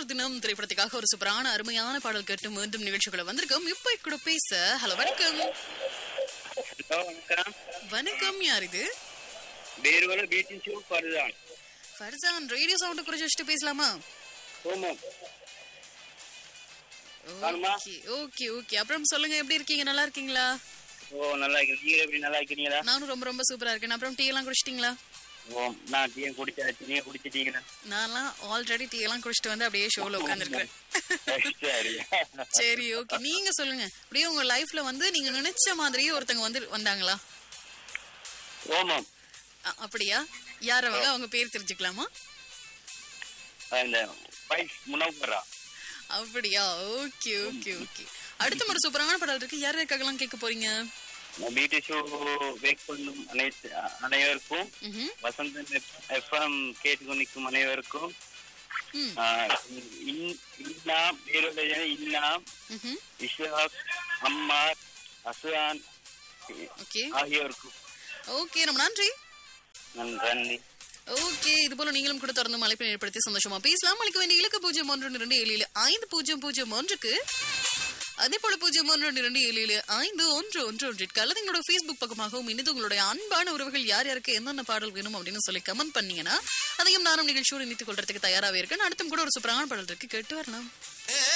ஒரு தினம் திரைப்படத்துக்காக ஒரு சூப்பரான அருமையான பாடல் கேட்டு மீண்டும் நிகழ்ச்சிகளை வந்திருக்கோம் இப்ப கூட பேச ஹலோ வணக்கம் ஹலோ வணக்கம் வணக்கம் யார் இது வேறுவல பீட்டின் ஷூ பருதான் ஃபர்சான் ரேடியோ சவுண்ட் குறைச்சு வச்சுட்டு பேசலாமா ஓமம் ஆமா. ஓகே ஓகே ஓகே அப்புறம் சொல்லுங்க எப்படி இருக்கீங்க நல்லா இருக்கீங்களா ஓ நல்லா இருக்கு நீங்க எப்படி நல்லா இருக்கிறீங்களா நானும் ரொம்ப ரொம்ப சூப்பரா இருக்கேன் அப்புறம் டீ எல்லாம் குடிச்சிட்டீங்களா ஓ நான் டீ குடிச்சாச்சு நீங்க குடிச்சிட்டீங்களா நான்லாம் ஆல்ரெடி டீ எல்லாம் குடிச்சிட்டு வந்து அப்படியே ஷோல உட்காந்துருக்கேன் சரி சரி ஓகே நீங்க சொல்லுங்க அப்படியே உங்க லைஃப்ல வந்து நீங்க நினைச்ச மாதிரியே ஒருத்தங்க வந்து வந்தாங்களா ஓமம் அ- அப்படியா யார் அவங்க அவங்க பேர் தெரிஞ்சுக்கலாமா இந்த பைஸ் முனவரா அப்படியா ஓகே ஓகே ஓகே அடுத்த ஒரு சூப்பரான பாடல் இருக்கு யார் யாருக்காகலாம் கேட்க போறீங்க பீட்டி ஷூ வேக் பண்ணும் அனைத்து அனைவருக்கும் ம்ஹும். வசந்தன் எஃப்எம் கேட்டுக்கொண்டிருக்கும் அனைவருக்கும் ம். ஆ, இன்- இல்லாம் வேறுடைய இல்லாம் ம்ஹும். இஷாக் அம்மார் அசுவான் ஓகே ஆகியோருக்கும் ஓகே ரொம்ப நன்றி நன்றி ஓகே இது போல நீங்களும் கூட தொடர்ந்து அழைப்பை ஏற்படுத்தி சந்தோஷமா பேசலாம் அளிக்க வேண்டிய இலக்கு பூஜ்ஜியம் ஒன்று இரண்டு ஏழு ஏழு ஐந்து பூஜ்ஜியம் பூஜ்ஜியம் ஒன்றுக்கு அதே போல பூஜ்ஜியம் ஒன்று இரண்டு இரண்டு ஏழு ஏழு ஐந்து ஒன்று ஒன்று ஒன்றிற்கு அல்லது எங்களோட ஃபேஸ்புக் பக்கமாகவும் இனிது உங்களுடைய அன்பான உறவுகள் யார் யாருக்கு என்னென்ன பாடல் வேணும் அப்படின்னு சொல்லி கமெண்ட் பண்ணீங்கன்னா அதையும் நானும் நிகழ்ச்சியோடு இணைத்துக் கொள்றதுக்கு தயாராகவே இருக்கேன் அடுத்தும் கூட ஒரு சூப்பரான பாடல் இருக்கு கேட்டு வரலாம் ஏ